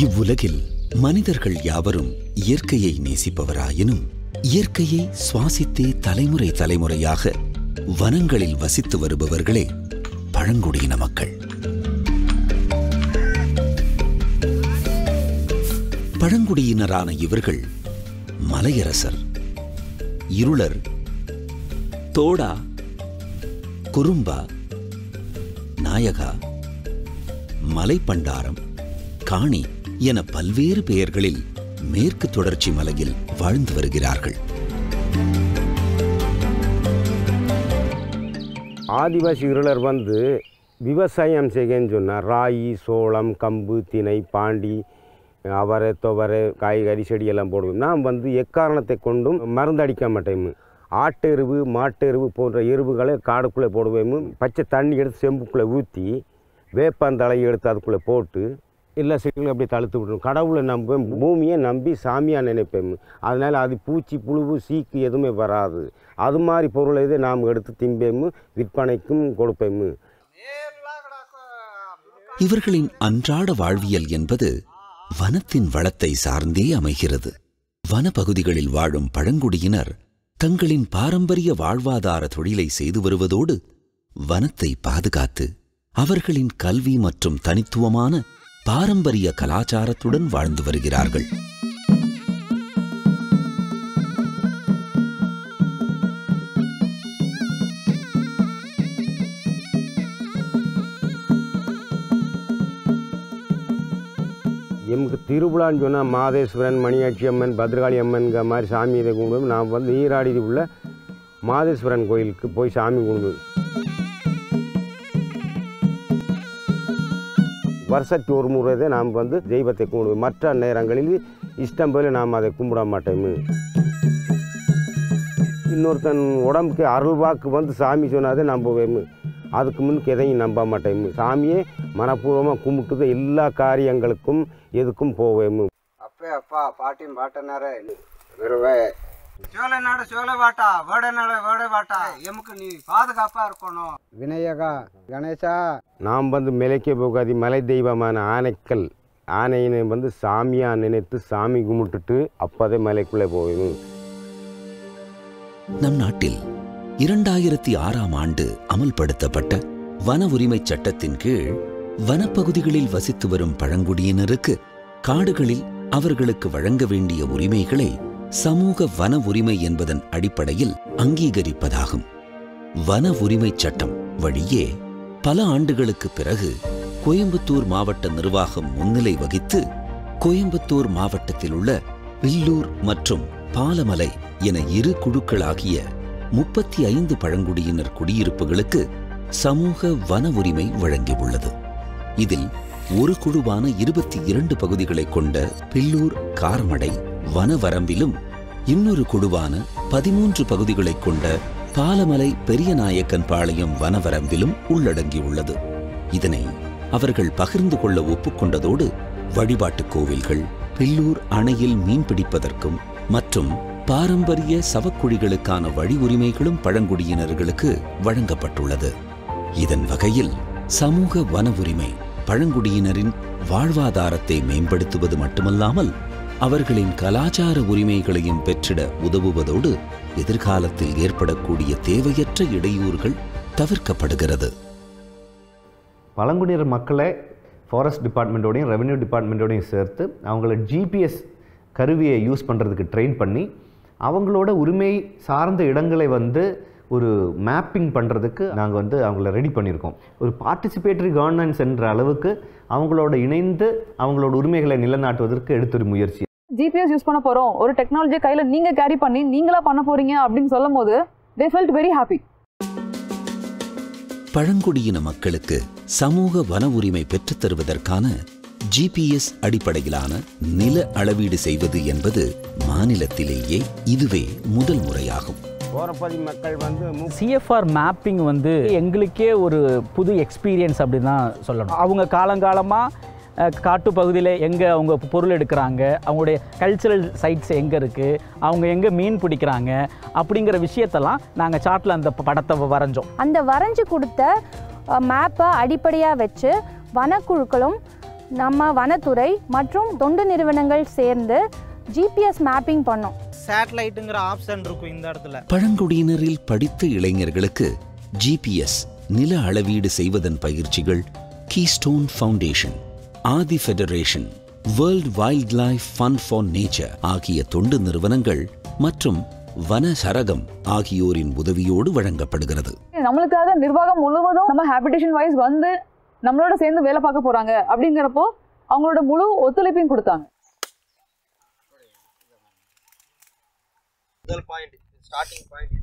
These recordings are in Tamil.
இவ்வுலகில் மனிதர்கள் யாவரும் இயற்கையை நேசிப்பவராயினும் இயற்கையை சுவாசித்தே தலைமுறை தலைமுறையாக வனங்களில் வசித்து வருபவர்களே பழங்குடியின மக்கள் பழங்குடியினரான இவர்கள் மலையரசர் இருளர் தோடா குறும்பா நாயகா மலைப்பண்டாரம் காணி என பல்வேறு பெயர்களில் மேற்கு தொடர்ச்சி மலையில் வாழ்ந்து வருகிறார்கள் ஆதிவாசி இருளர் வந்து விவசாயம் செய்யன்னு சொன்னால் ராகி சோளம் கம்பு திணை பாண்டி அவரை துவரை காய்கறி செடியெல்லாம் போடுவோம் நாம் வந்து எக்காரணத்தை கொண்டும் மருந்தடிக்க மாட்டேன் ஆட்டு எருவு மாட்டு எருவு போன்ற எருவுகளை காடுக்குள்ளே போடுவோம் பச்சை தண்ணி எடுத்து செம்புக்குள்ளே ஊற்றி வேப்பந்தழையை எடுத்து அதுக்குள்ளே போட்டு எல்லா செடிகளும் அப்படியே தழுத்து விட்டுரும் கடவுளை நம்புவேன் பூமியை நம்பி சாமியாக நினைப்பேன் அதனால் அது பூச்சி புழுவு சீக்கு எதுவுமே வராது அது மாதிரி பொருளை இதை நாம் எடுத்து திம்பேமு விற்பனைக்கும் கொடுப்பேமு இவர்களின் அன்றாட வாழ்வியல் என்பது வனத்தின் வளத்தை சார்ந்தே அமைகிறது வனப்பகுதிகளில் வாழும் பழங்குடியினர் தங்களின் பாரம்பரிய வாழ்வாதார தொழிலை செய்து வருவதோடு வனத்தை பாதுகாத்து அவர்களின் கல்வி மற்றும் தனித்துவமான பாரம்பரிய கலாச்சாரத்துடன் வாழ்ந்து வருகிறார்கள் எமக்கு திருவிழான்னு சொன்னால் மாதேஸ்வரன் மணியாட்சி அம்மன் பத்ரகாளி அம்மன்கிற மாதிரி சாமி இதை கும்பிடுவோம் நான் வந்து நீராடி உள்ள மாதேஸ்வரன் கோயிலுக்கு போய் சாமி கும்பிடுவோம் வருஷத்துக்கு ஒரு முறை தான் நாம் வந்து தெய்வத்தை கும்பிடுவோம் மற்ற நேரங்களில் இஷ்டம் போல நாம் அதை கும்பிட மாட்டோம் இன்னொருத்தன் உடம்புக்கு அருள்வாக்கு வந்து சாமி சொன்னாதே நம்புவேன் அதுக்கு முன்னுக்கு எதையும் நம்ப மாட்டேன் சாமியே மனப்பூர்வமாக கும்பிட்டு எல்லா காரியங்களுக்கும் எதுக்கும் போவேன் அப்பே அப்பா பாட்டியும் பாட்டனாரே வருவே சோழ நாடு சோழ வாட்டா வேட நாடு வேட வாட்டா எமக்கு நீ பாதுகாப்பா இருக்கணும் விநாயகா கணேசா நாம் வந்து மிளைக்க போகாதி மலை தெய்வமான ஆனைக்கல் ஆனையினை வந்து சாமியாக நினைத்து சாமி கும்பிட்டுட்டு அப்போதே மலைக்குள்ளே போவேன் நம் நாட்டில் இரண்டாயிரத்தி ஆறாம் ஆண்டு அமல்படுத்தப்பட்ட வன உரிமைச் சட்டத்தின் கீழ் வனப்பகுதிகளில் வசித்து வரும் பழங்குடியினருக்கு காடுகளில் அவர்களுக்கு வழங்க வேண்டிய உரிமைகளை சமூக வன உரிமை என்பதன் அடிப்படையில் அங்கீகரிப்பதாகும் வன உரிமைச் சட்டம் வழியே பல ஆண்டுகளுக்கு பிறகு கோயம்புத்தூர் மாவட்ட நிர்வாகம் முன்னிலை வகித்து கோயம்புத்தூர் மாவட்டத்தில் உள்ள வில்லூர் மற்றும் பாலமலை என இரு குழுக்களாகிய முப்பத்தி ஐந்து பழங்குடியினர் குடியிருப்புகளுக்கு சமூக வன உரிமை வழங்கியுள்ளது இதில் ஒரு குழுவான இருபத்தி இரண்டு பகுதிகளை கொண்ட பில்லூர் கார்மடை வனவரம்பிலும் இன்னொரு குழுவான பதிமூன்று பகுதிகளை கொண்ட பாலமலை பெரியநாயக்கன் பாளையம் வனவரம்பிலும் உள்ளடங்கியுள்ளது இதனை அவர்கள் பகிர்ந்து கொள்ள ஒப்புக்கொண்டதோடு வழிபாட்டுக் கோவில்கள் பில்லூர் அணையில் மீன்பிடிப்பதற்கும் மற்றும் பாரம்பரிய சவக்குழிகளுக்கான வழி உரிமைகளும் பழங்குடியினர்களுக்கு வழங்கப்பட்டுள்ளது இதன் வகையில் சமூக வன உரிமை பழங்குடியினரின் வாழ்வாதாரத்தை மேம்படுத்துவது மட்டுமல்லாமல் அவர்களின் கலாச்சார உரிமைகளையும் பெற்றிட உதவுவதோடு எதிர்காலத்தில் ஏற்படக்கூடிய தேவையற்ற இடையூறுகள் தவிர்க்கப்படுகிறது பழங்குடியினர் மக்களை ஃபாரஸ்ட் டிபார்ட்மெண்ட்டோடையும் ரெவென்யூ டிபார்ட்மெண்ட்டோடையும் சேர்த்து அவங்கள ஜிபிஎஸ் கருவியை யூஸ் பண்ணுறதுக்கு ட்ரெயின் பண்ணி அவங்களோட உரிமை சார்ந்த இடங்களை வந்து ஒரு மேப்பிங் பண்ணுறதுக்கு நாங்கள் வந்து அவங்கள ரெடி பண்ணியிருக்கோம் ஒரு பார்ட்டிசிபேட்டரி கவர்னன்ஸ் என்ற அளவுக்கு அவங்களோட இணைந்து அவங்களோட உரிமைகளை நிலைநாட்டுவதற்கு எடுத்தொரு முயற்சி ஜிபிஎஸ் யூஸ் பண்ண போறோம் ஒரு டெக்னாலஜியை கையில நீங்க கேரி பண்ணி நீங்களா பண்ண போறீங்க அப்படின்னு சொல்லும் போது தே ஃபெல்ட் வெரி ஹாப்பி பழங்குடியின மக்களுக்கு சமூக வன உரிமை பெற்றுத் தருவதற்கான ஜிபிஎஸ் அடிப்படையிலான நில அளவீடு செய்வது என்பது மாநிலத்திலேயே இதுவே முதல் முறையாகும் ஓரப்பதி மக்கள் வந்து மு- சிஎஃப்ஆர் மேப்பிங் வந்து எங்களுக்கே ஒரு புது எக்ஸ்பீரியன்ஸ் அப்படி தான் சொல்லணும் அவங்க காலங்காலமாக காட்டு பகுதியில் எங்கே அவங்க பொருள் எடுக்கிறாங்க அவங்களுடைய கல்ச்சுரல் சைட்ஸ் எங்கே இருக்குது அவங்க எங்கே மீன் பிடிக்கிறாங்க அப்படிங்கிற விஷயத்தெல்லாம் நாங்கள் சார்ட்டில் அந்த படத்தை வரைஞ்சோம் அந்த வரைஞ்சு கொடுத்த மேப்பை அடிப்படையாக வச்சு வனக்குழுக்களும் நம்ம வனத்துறை மற்றும் தொண்டு நிறுவனங்கள் சேர்ந்து ஜிபிஎஸ் மேப்பிங் பண்ணோம் சேட்டலைட்டுங்கிற ஆப்ஷன் இருக்கும் இந்த இடத்துல பழங்குடியினரில் படித்த இளைஞர்களுக்கு ஜிபிஎஸ் நில அளவீடு செய்வதன் பயிற்சிகள் Keystone Foundation Aadhi Federation World Wildlife Fund for Nature ஆகிய தொண்டு நிறுவனங்கள் மற்றும் வன சரகம் ஆகியோரின் உதவியோடு வழங்கப்படுகிறது நம்மளுக்காக நிர்வாகம் முழுவதும் நம்ம ஹேபிடேஷன் வைஸ் வந்து நம்மளோட சேர்ந்து வேலை பார்க்க போறாங்க அப்படிங்கிறப்போ அவங்களோட முழு ஒத்துழைப்பையும் கொடுத்தாங்க முதல் பாயிண்ட் ஸ்டார்டிங் பாயிண்ட்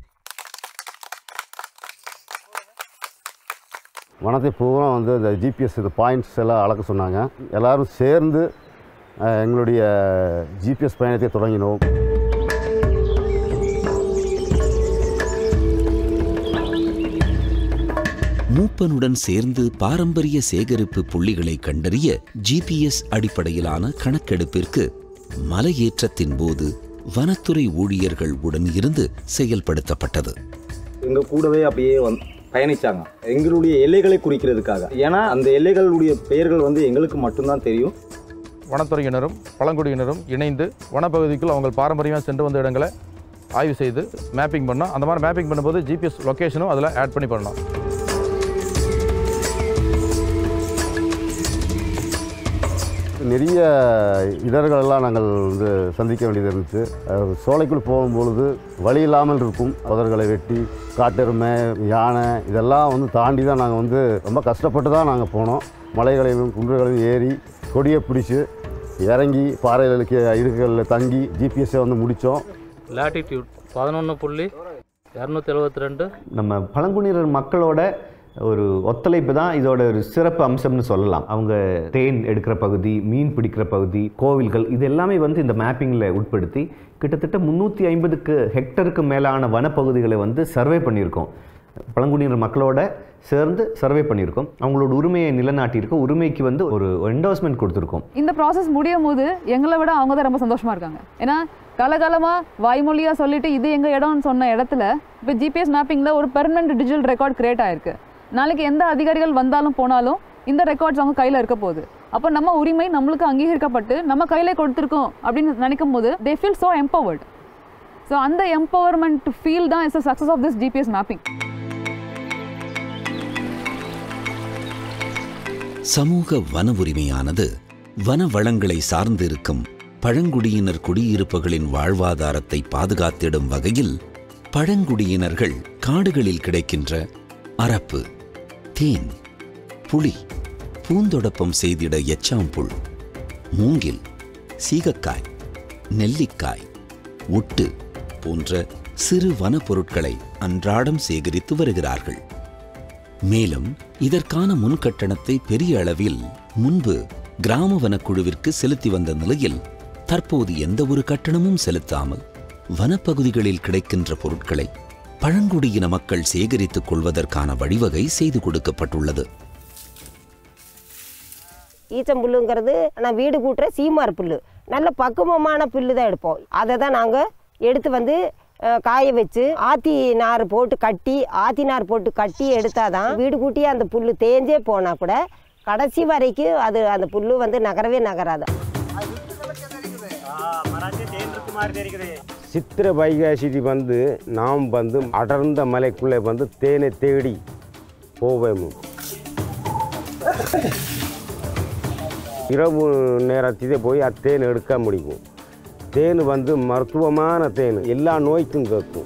வனத்தை பூரா வந்து இந்த ஜிபிஎஸ் இது பாயிண்ட்ஸ் எல்லாம் அளக்க சொன்னாங்க எல்லாரும் சேர்ந்து அஹ், எங்களுடைய ஜிபிஎஸ் பயணத்தை தொடங்கினோம் மூப்பனுடன் சேர்ந்து பாரம்பரிய சேகரிப்பு புள்ளிகளை கண்டறிய ஜிபிஎஸ் அடிப்படையிலான கணக்கெடுப்பிற்கு மலையேற்றத்தின் போது வனத்துறை ஊழியர்கள் உடன் இருந்து செயல்படுத்தப்பட்டது எங்கள் கூடவே அப்படியே வந் பயணிச்சாங்க எங்களுடைய எல்லைகளை குறிக்கிறதுக்காக ஏன்னா அந்த எல்லைகளுடைய பெயர்கள் வந்து எங்களுக்கு மட்டும்தான் தெரியும் வனத்துறையினரும் பழங்குடியினரும் இணைந்து வனப்பகுதிக்குள் அவங்க பாரம்பரியமாக சென்று வந்த இடங்களை ஆய்வு செய்து மேப்பிங் பண்ணோம் அந்த மாதிரி மேப்பிங் பண்ணும்போது ஜிபிஎஸ் லொக்கேஷனும் அதில் ஆட் பண்ணி பண்ணோம் நிறைய இடர்களெல்லாம் நாங்கள் வந்து சந்திக்க வேண்டியது இருந்துச்சு அஹ், சோலைக்குள் போகும்பொழுது வழி இல்லாமல் இருக்கும் புதர்களை வெட்டி காட்டெருமை யானை இதெல்லாம் வந்து தாண்டி தான் நாங்கள் வந்து ரொம்ப கஷ்டப்பட்டு தான் நாங்கள் போனோம் மலைகளையும் குன்றுகளையும் ஏறி கொடியை பிடிச்சி இறங்கி பாறைகளுக்கு இடுக்குகளில் தங்கி ஜிபிஎஸ்ஸை வந்து முடித்தோம் லாட்டிடியூட் பதினொன்று புள்ளி இரநூத்தி எழுபத்தி ரெண்டு நம்ம பழங்குடியினர் மக்களோட ஒரு ஒத்துழைப்பு தான் இதோட ஒரு சிறப்பு அம்சம்னு சொல்லலாம் அவங்க தேன் எடுக்கிற பகுதி மீன் பிடிக்கிற பகுதி கோவில்கள் இது எல்லாமே வந்து இந்த மேப்பிங்கில் உட்படுத்தி கிட்டத்தட்ட முந்நூற்றி ஐம்பதுக்கு ஹெக்டருக்கு மேலான வனப்பகுதிகளை வந்து சர்வே பண்ணியிருக்கோம் பழங்குடியினர் மக்களோட சேர்ந்து சர்வே பண்ணியிருக்கோம் அவங்களோட உரிமையை நிலைநாட்டியிருக்கோம் உரிமைக்கு வந்து ஒரு என்டோஸ்மெண்ட் கொடுத்துருக்கோம் இந்த ப்ராசஸ் முடியும் போது எங்களை விட அவங்க தான் ரொம்ப சந்தோஷமா இருக்காங்க ஏன்னா காலகாலமா வாய்மொழியா சொல்லிட்டு இது எங்க இடம்னு சொன்ன இடத்துல இப்போ ஜிபிஎஸ் மேப்பிங்ல ஒரு பெர்மனன்ட் டிஜிட்டல் ரெக்கார்ட் கிரியேட் ஆயிருக்கு நாளைக்கு எந்த அதிகாரிகள் வந்தாலும் போனாலும் இந்த ரெக்கார்ட்ஸ் அவங்க கையில இருக்க போகுது அப்போ நம்ம உரிமை நம்மளுக்கு அங்கீகரிக்கப்பட்டு நம்ம கையில கொடுத்துருக்கோம் அப்படின்னு நினைக்கும் போது they feel so empowered so அந்த எம்பவர்மெண்ட் ஃபீல் தான் is success of this GPS mapping சமூக வன உரிமையானது வன வளங்களை சார்ந்திருக்கும் பழங்குடியினர் குடியிருப்புகளின் வாழ்வாதாரத்தை பாதுகாத்திடும் வகையில் பழங்குடியினர்கள் காடுகளில் கிடைக்கின்ற அரப்பு தேன் புளி பூந்தொடப்பம் செய்திட எச்சாம்புல் மூங்கில் சீகக்காய் நெல்லிக்காய் ஒட்டு போன்ற சிறு வனப் பொருட்களை அன்றாடம் சேகரித்து வருகிறார்கள் மேலும் இதற்கான முன்கட்டணத்தை பெரிய அளவில் முன்பு கிராம வனக்குழுவிற்கு செலுத்தி வந்த நிலையில் தற்போது எந்த ஒரு கட்டணமும் செலுத்தாமல் வனப்பகுதிகளில் கிடைக்கின்ற பொருட்களை பழங்குடியின மக்கள் சேகரித்துக் கொள்வதற்கான வழிவகை செய்து கொடுக்கப்பட்டுள்ளது ஈச்சம்புல்லுங்கிறது நான் வீடு கூட்டுற சீமார் புல் நல்ல பக்குவமான புல்லு தான் எடுப்போம் அதை தான் நாங்கள் எடுத்து வந்து அஹ், காய வச்சு ஆத்தி நார் போட்டு கட்டி ஆத்தி நார் போட்டு கட்டி எடுத்தால் தான் வீடு கூட்டி அந்த புல் தேஞ்சே போனால் கூட கடைசி வரைக்கும் அது அந்த புல் வந்து நகரவே நகராது சித்திர வைகாசி வந்து நாம் வந்து அடர்ந்த மலைக்குள்ளே வந்து தேனை தேடி போவோம் இரவு நேரத்திலே போய் அத்தேன் எடுக்க முடியும் தேன் வந்து மருத்துவமான தேன் எல்லா நோய்க்கும் கேட்கும்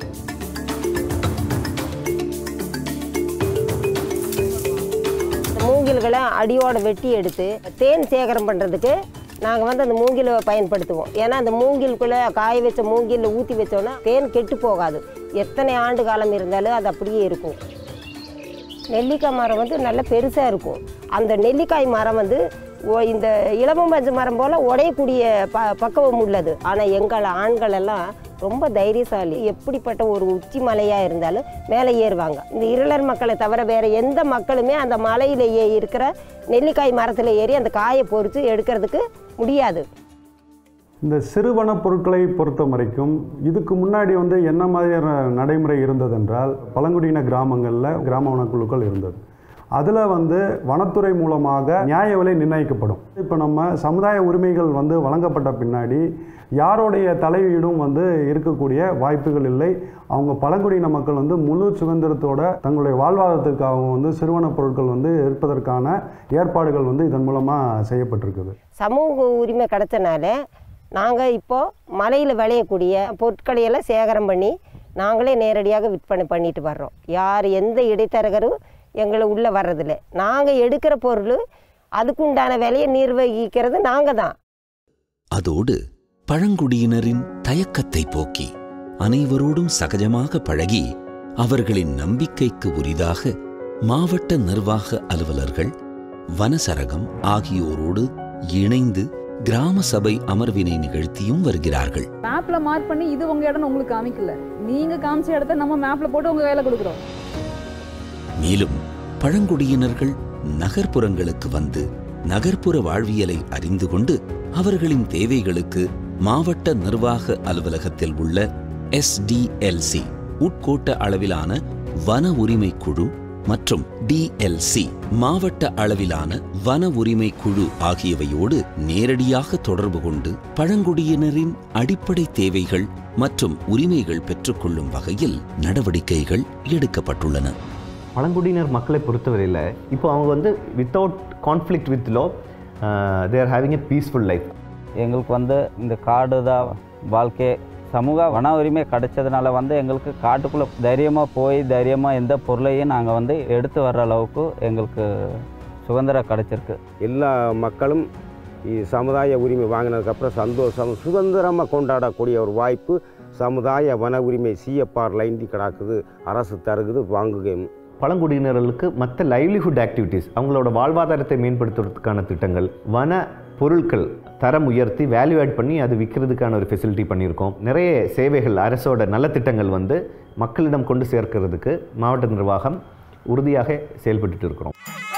மூங்கில்களை அடியோட வெட்டி எடுத்து தேன் சேகரம் பண்ணுறதுக்கு நாங்கள் வந்து அந்த மூங்கிலை பயன்படுத்துவோம் ஏன்னா அந்த மூங்கிலுக்குள்ளே காய வச்ச மூங்கிலில் ஊற்றி வச்சோன்னா தேன் கெட்டு போகாது எத்தனை ஆண்டு காலம் இருந்தாலும் அது அப்படியே இருக்கும் நெல்லிக்காய் மரம் வந்து நல்ல பெருசாக இருக்கும் அந்த நெல்லிக்காய் மரம் வந்து ஒ- இந்த இளமம்பஞ்சு மரம் போல் உடையக்கூடிய ப பக்குவம் உள்ளது ஆனால் எங்கள் ஆண்கள் எல்லாம் ரொம்ப தைரியசாலி எப்படிப்பட்ட ஒரு உச்சி மலையாக இருந்தாலும் மேலே ஏறுவாங்க இந்த இருளர் மக்களை தவிர வேறு எந்த மக்களுமே அந்த மலையில் ஏ இருக்கிற நெல்லிக்காய் மரத்தில் ஏறி அந்த காயை பொறித்து எடுக்கிறதுக்கு முடியாது இந்த சிறுவன பொருட்களை பொறுத்த வரைக்கும் இதுக்கு முன்னாடி வந்து என்ன மாதிரியான நடைமுறை இருந்ததென்றால் பழங்குடியின கிராமங்களில் கிராம வனக்குழுக்கள் இருந்தது அதில் வந்து வனத்துறை மூலமாக நியாய விலை நிர்ணயிக்கப்படும் இப்போ நம்ம சமுதாய உரிமைகள் வந்து வழங்கப்பட்ட பின்னாடி யாருடைய தலையீடும் வந்து இருக்கக்கூடிய வாய்ப்புகள் இல்லை அவங்க பழங்குடியின மக்கள் வந்து முழு சுதந்திரத்தோட தங்களுடைய வாழ்வாதாரத்துக்காக வந்து சிறுவனப் பொருட்கள் வந்து இருப்பதற்கான ஏற்பாடுகள் வந்து இதன் மூலமாக செய்யப்பட்டிருக்குது சமூக உரிமை கிடைச்சனால நாங்கள் இப்போது மலையில் விளையக்கூடிய பொருட்களை எல்லாம் சேகரம் பண்ணி நாங்களே நேரடியாக விற்பனை பண்ணிட்டு வர்றோம் யார் எந்த இடைத்தரகரும் எங்களை உள்ளே வர்றதில்ல நாங்கள் எடுக்கிற பொருள் அதுக்குண்டான விலையை நிர்வகிக்கிறது நாங்கள் தான் அதோடு பழங்குடியினரின் தயக்கத்தை போக்கி அனைவரோடும் சகஜமாக பழகி அவர்களின் நம்பிக்கைக்கு உரிதாக மாவட்ட நிர்வாக அலுவலர்கள் வனசரகம் ஆகியோரோடு இணைந்து கிராம சபை அமர்வினை நிகழ்த்தியும் வருகிறார்கள் மேப்ல மார்க் பண்ணி இது உங்க இடம்னு உங்களுக்கு காமிக்கல நீங்க காமிச்ச இடத்த நம்ம மேப்ல போட்டு உங்க வேலை கொடுக்குறோம் மேலும் பழங்குடியினர்கள் நகர்ப்புறங்களுக்கு வந்து நகர்ப்புற வாழ்வியலை அறிந்து கொண்டு அவர்களின் தேவைகளுக்கு மாவட்ட நிர்வாக அலுவலகத்தில் உள்ள எஸ்டிஎல்சி உட்கோட்ட அளவிலான வன உரிமை குழு மற்றும் டிஎல்சி மாவட்ட அளவிலான வன உரிமை குழு ஆகியவையோடு நேரடியாக தொடர்பு கொண்டு பழங்குடியினரின் அடிப்படை தேவைகள் மற்றும் உரிமைகள் பெற்றுக்கொள்ளும் வகையில் நடவடிக்கைகள் எடுக்கப்பட்டுள்ளன பழங்குடியினர் மக்களை பொறுத்தவரையில் இப்போ அவங்க வந்து without conflict with law they're having a peaceful life எங்களுக்கு வந்து இந்த காடு தான் வாழ்க்கை சமூக வன உரிமை கிடைச்சதுனால வந்து எங்களுக்கு காட்டுக்குள்ளே தைரியமாக போய் தைரியமாக எந்த பொருளையும் நாங்கள் வந்து எடுத்து வர்ற அளவுக்கு எங்களுக்கு சுதந்திரம் கிடைச்சிருக்கு எல்லா மக்களும் இ- சமுதாய உரிமை வாங்கினதுக்கப்புறம் சந்தோஷம் சுதந்திரமாக கொண்டாடக்கூடிய ஒரு வாய்ப்பு சமுதாய வன உரிமை சிஎப்ஆர் லைண்டி கிடக்குது அரசு தருகுது வாங்குக பழங்குடியினர்களுக்கு மற்ற லைவ்லிஹுட் ஆக்டிவிட்டீஸ் அவங்களோட வாழ்வாதாரத்தை மேம்படுத்துறதுக்கான திட்டங்கள் வன பொருட்கள் தரம் உயர்த்தி வேல்யூ ஆட் பண்ணி அது விற்கிறதுக்கான ஒரு ஃபெசிலிட்டி பண்ணியிருக்கோம் நிறைய சேவைகள் அரசோட நலத்திட்டங்கள் வந்து மக்களிடம் கொண்டு சேர்க்கிறதுக்கு மாவட்ட நிர்வாகம் உறுதியாக செயல்பட்டுட்டு இருக்கிறோம்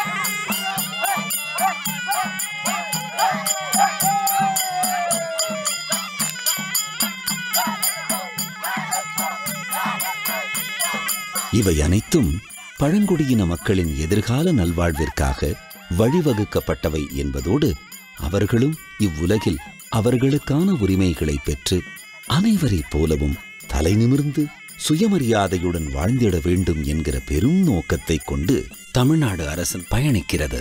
இவை அனைத்தும் பழங்குடியின மக்களின் எதிர்கால நல்வாழ்விற்காக வழிவகுக்கப்பட்டவை என்பதோடு அவர்களும் இவ்வுலகில் அவர்களுக்கான உரிமைகளை பெற்று அனைவரைப் போலவும் தலைநிமிர்ந்து சுயமரியாதையுடன் வாழ்ந்திட வேண்டும் என்கிற பெரும் நோக்கத்தைக் கொண்டு தமிழ்நாடு அரசு பயணிக்கிறது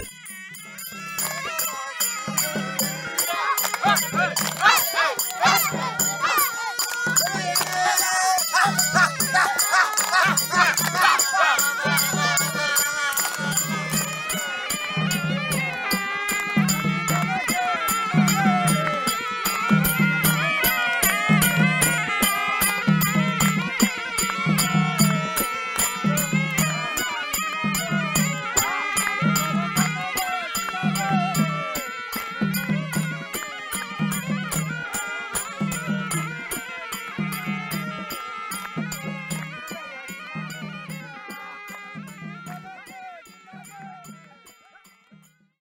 Ha ha ha!